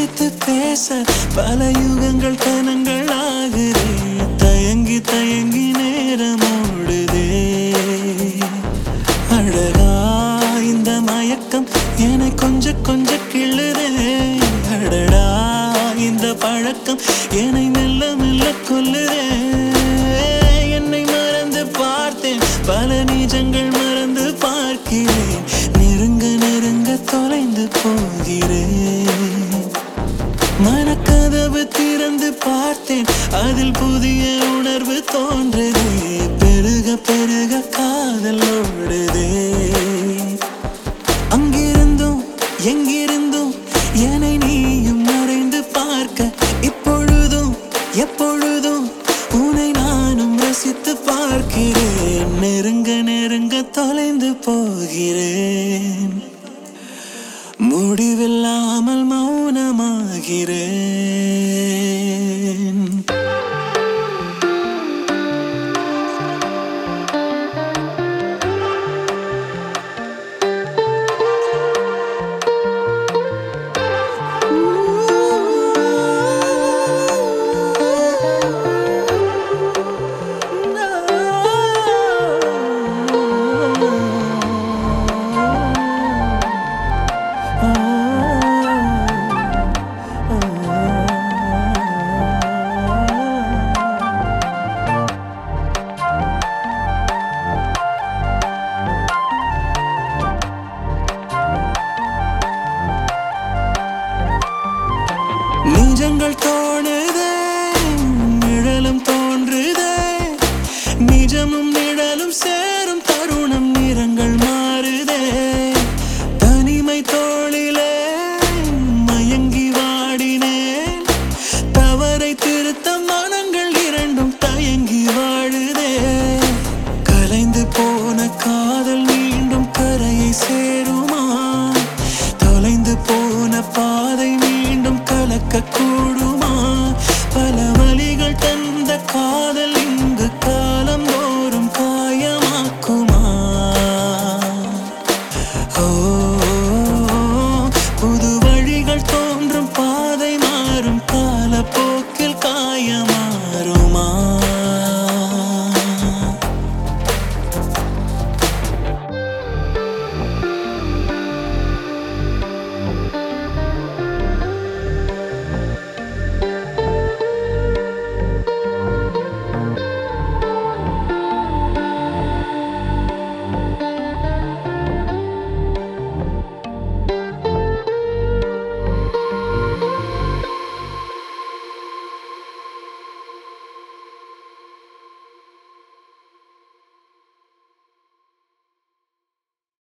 சிரித்து பேச பல யுகங்கள் கனங்கள் ஆகுதே தயங்கி தயங்கி நேரம் ஓடுதே அழகா இந்த மயக்கம் என்னை கொஞ்ச கொஞ்ச கிள்ளுதே அடடா இந்த பழக்கம் என்னை மெல்ல மெல்ல கொல்லுதே என்னை மறந்து பார்த்தேன் பல நிஜங்கள் மறந்து பார்க்கிறேன் நெருங்க நெருங்க தொலைந்து போகிறேன் மனக்கதவு திறந்து பார்த்தேன் அதில் புதிய உணர்வு தோன்றுதே பெருக பெருக காதல் ஓடுதே அங்கிருந்தும் எங்கிருந்தும் என்னை நீயும் மறைந்து பார்க்க இப்பொழுதும் எப்பொழுதும் உன்னை நானும் ரசித்து பார்க்கிறேன் நெருங்க நெருங்க தொலைந்து போகிறேன் முடிவில்லாமல் மௌனமாகிறேன் நிஜங்கள் தோ